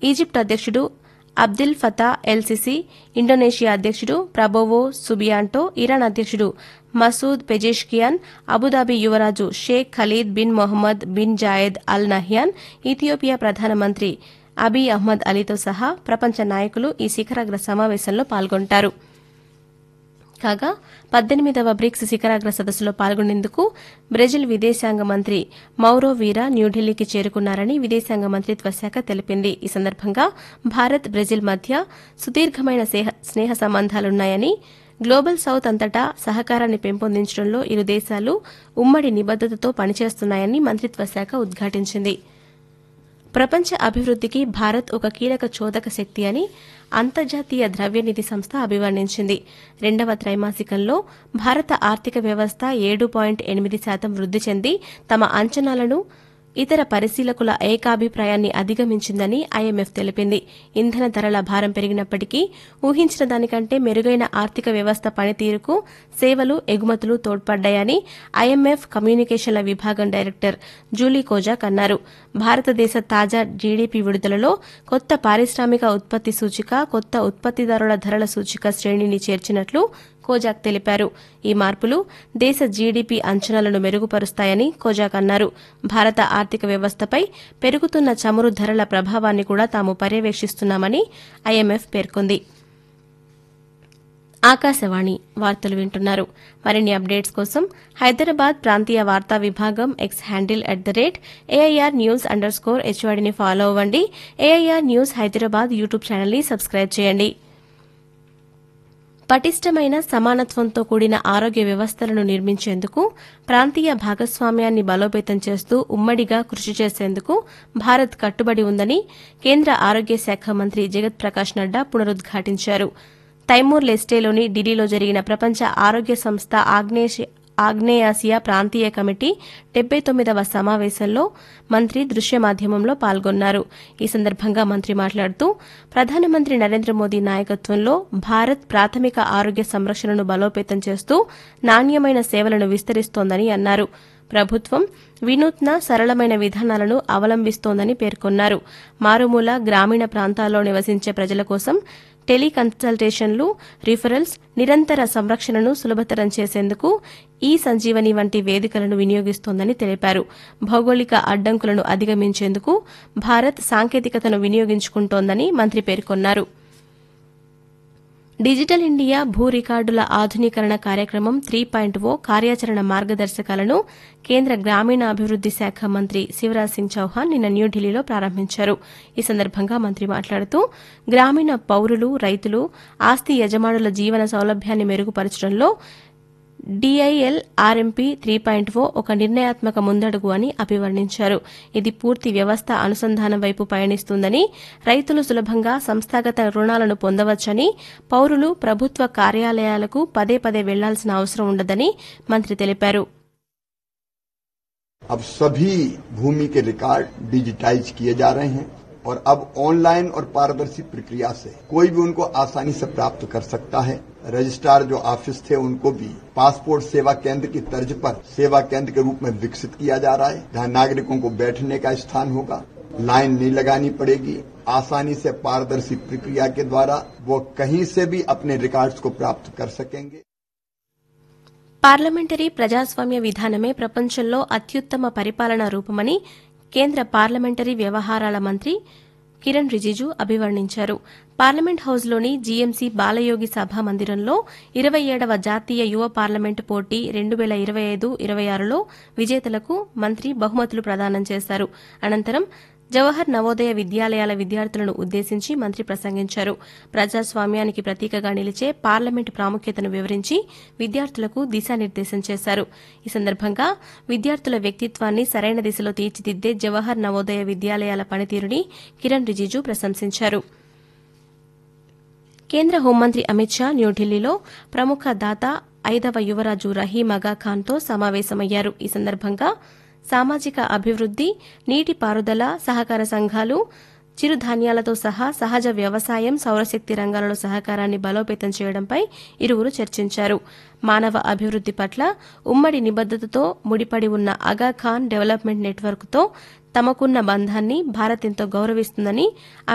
Egypt అధ్యక్షుడు Abdel Fattah el Sisi Indonesia అధ్యక్షుడు Prabowo Subianto Iran అధ్యక్షుడు మసూద్ పెజేష్కియాన్ అబుదాబి యువరాజు Sheikh Khalid bin Mohammed bin Zayed Al Nahyan Ethiopia ప్రధానమంత్రి Abiy Ahmed అలీతో సహా ప్రపంచ నాయకులు ఈ శిఖరాగ్ర సమావేశంలో పాల్గొంటారు కాగా పద్దెనిమిదవ బ్రిక్స్ శిఖరాగ్ర సదస్సులో పాల్గొనేందుకు బ్రెజిల్ విదేశాంగ మంత్రి మౌరో వీరా న్యూఢిల్లీకి చేరుకున్నారని విదేశాంగ మంత్రిత్వ శాఖ తెలిపింది ఈ సందర్భంగా భారత్ బ్రెజిల్ మధ్య సుదీర్ఘమైన స్నేహ సంబంధాలున్నాయని గ్లోబల్ సౌత్ అంతటా సహకారాన్ని పెంపొందించడంలో ఇరు దేశాలు ఉమ్మడి నిబద్దతతో పనిచేస్తున్నాయని మంత్రిత్వ శాఖ ఉద్ఘాటించింది ప్రపంచ అభివృద్దికి భారత్ ఒక కీలక చోదక శక్తి అని అంతర్జాతీయ ద్రవ్యనిధి సంస్థ అభివర్ణించింది రెండవ త్రైమాసికంలో భారత ఆర్థిక వ్యవస్థ ఏడు పాయింట్ ఎనిమిది శాతం వృద్ది చెంది తమ అంచనాలను ఇతర పరిశీలకుల ఏకాభిప్రాయాన్ని అధిగమించిందని ఐఎంఎఫ్ తెలిపింది ఇంధన ధరల భారం పెరిగినప్పటికీ ఊహించిన దానికంటే మెరుగైన ఆర్థిక వ్యవస్థ పనితీరుకు సేవలు ఎగుమతులు తోడ్పడ్డాయని ఐఎంఎఫ్ కమ్యూనికేషన్ల విభాగం డైరెక్టర్ జూలీ కోజాక్ అన్నారు భారతదేశ తాజా జీడీపీ విడుదలలో కొత్త పారిశ్రామిక ఉత్పత్తి సూచిక కొత్త ఉత్పత్తిదారుల ధరల సూచిక శ్రేణిని చేర్చినట్లు కోజాక్ తెలిపారు ఈ మార్పులు దేశ జీడీపీ అంచనాలను మెరుగుపరుస్తాయని కోజాక్ అన్నారు భారత ఆర్థిక వ్యవస్థపై పెరుగుతున్న చమురు ధరల ప్రభావాన్ని కూడా తాము పర్యవేక్షిస్తున్నామని ఐఎంఎఫ్ పేర్కొంది ఆకాశవాణి వార్తలు వింటున్నారు మరిన్ని అప్డేట్స్ కోసం హైదరాబాద్ ప్రాంతీయ వార్తా విభాగం X handle at the rate AIR news underscore హెచ్వాడిని ఫాలో అవ్వండి ఏఐఆర్ న్యూస్ హైదరాబాద్ యూట్యూబ్ ఛానల్ని సబ్స్క్రైబ్ చేయండి పటిష్టమైన సమానత్వంతో కూడిన ఆరోగ్య వ్యవస్థలను నిర్మించేందుకు ప్రాంతీయ భాగస్వామ్యాన్ని బలోపేతం చేస్తూ ఉమ్మడిగా కృషి చేసేందుకు భారత్ కట్టుబడి ఉందని కేంద్ర ఆరోగ్య శాఖ మంత్రి జగత్ ప్రకాష్ నడ్డా పునరుద్ఘాటించారు తైమూర్ లెస్టేలోని ఢిల్లీలో జరిగిన ప్రపంచ ఆరోగ్య సంస్థ ఆగ్నేయాసియా ప్రాంతీయ కమిటీ డెబ్బై తొమ్మిదవ సమావేశంలో మంత్రి దృశ్య మాధ్యమంలో పాల్గొన్నారు ఈ సందర్భంగా మంత్రి మాట్లాడుతూ ప్రధానమంత్రి నరేంద్ర మోదీ నాయకత్వంలో భారత్ ప్రాథమిక ఆరోగ్య సంరక్షణను బలోపేతం చేస్తూ నాణ్యమైన సేవలను విస్తరిస్తోందని అన్నారు ప్రభుత్వం వినూత్న సరళమైన విధానాలను అవలంబిస్తోందని పేర్కొన్నారు మారుమూల గ్రామీణ ప్రాంతాల్లో నివసించే ప్రజల కోసం టెలికన్సల్టేషన్లు రిఫరల్స్ నిరంతర సంరక్షణను సులభతరం చేసేందుకు ఈ సంజీవని వంటి వేదికలను వినియోగిస్తోందని తెలిపారు భౌగోళిక అడ్డంకులను అధిగమించేందుకు భారత్ సాంకేతికతను వినియోగించుకుంటోందని మంత్రి పేర్కొన్నారు డిజిటల్ ఇండియా భూ రికార్డుల ఆధునీకరణ కార్యక్రమం త్రీ పాయింట్ ఓ కార్యాచరణ మార్గదర్శకాలను కేంద్ర గ్రామీణాభివృద్ది శాఖ మంత్రి శివరాజ్ సింగ్ చౌహాన్ నిన్న న్యూఢిల్లీలో ప్రారంభించారు ఈ సందర్భంగా మంత్రి మాట్లాడుతూ గ్రామీణ పౌరులు రైతులు ఆస్తి యజమానుల జీవన సౌలభ్యాన్ని మెరుగుపరచడంలో DIL RMP three point O ఒక నిర్ణయాత్మక ముందడుగు అని అభివర్ణించారు ఇది పూర్తి వ్యవస్థ అనుసంధానం వైపు పయనిస్తుందని రైతులు సులభంగా సంస్థాగత రుణాలను పొందవచ్చని పౌరులు ప్రభుత్వ కార్యాలయాలకు పదే పదే వెళ్లాల్సిన అవసరం ఉండదని మంత్రి తెలిపారు अब सभी भूमि के रिकॉर्ड डिजिटाइज किए जा रहे हैं और अब ऑनलाइन और पारदर्शी प्रक्रिया से कोई भी उनको आसानी से प्राप्त कर सकता है रजिस्ट्रार जो ऑफिस थे उनको भी पासपोर्ट सेवा केंद्र की तर्ज पर सेवा केंद्र के रूप में विकसित किया जा रहा है जहां नागरिकों को बैठने का स्थान होगा लाइन नहीं लगानी पड़ेगी आसानी से पारदर्शी प्रक्रिया के द्वारा वो कहीं से भी अपने रिकॉर्ड्स को प्राप्त कर सकेंगे పార్లమెంటరీ ప్రజాస్వామ్య విధానమే ప్రపంచంలో అత్యుత్తమ పరిపాలనా రూపమని కేంద్ర పార్లమెంటరీ వ్యవహారాల మంత్రి కిరణ్ రిజిజు అభివర్ణించారు పార్లమెంట్ హౌస్లోని జీఎంసీ బాలయోగి సభా మందిరంలో ఇరవై ఏడవ జాతీయ యువ పార్లమెంటు పోటీ రెండు వేల ఇరవై ఐదు ఇరవై ఆరులో విజేతలకు మంత్రి బహుమతులు ప్రదానం చేశారు అనంతరం జవహర్ నవోదయ విద్యాలయాల విద్యార్థులను ఉద్దేశించి మంత్రి ప్రసంగించారు ప్రజాస్వామ్యానికి ప్రతీకగా నిలిచే పార్లమెంటు ప్రాముఖ్యతను వివరించి విద్యార్థులకు దిశానిర్దేశం చేశారు ఈ సందర్భంగా విద్యార్థుల వ్యక్తిత్వాన్ని సరైన దిశలో తీర్చిదిద్దే జవహర్ నవోదయ విద్యాలయాల పనితీరుని కిరణ్ రిజిజు ప్రశంసించారు కేంద్ర హోంమంత్రి అమిత్ షా న్యూఢిల్లీలో ప్రముఖ దాత ఐదవ యువరాజు రహీం అగా ఖాన్తో సమావేశమయ్యారు ఈ సందర్భంగా సామాజిక అభివృద్ది నీటిపారుదల సహకార సంఘాలు చిరుధాన్యాలతో సహా సహజ వ్యవసాయం సౌరశక్తి రంగాలలో సహకారాన్ని బలోపేతం చేయడంపై ఇరువురు చర్చించారు మానవ అభివృద్ది పట్ల ఉమ్మడి నిబద్దతతో ముడిపడి ఉన్న అగా ఖాన్ డెవలప్మెంట్ నెట్వర్క్తో తమకున్న బంధాన్ని భారత్ ఎంతో గౌరవిస్తుందని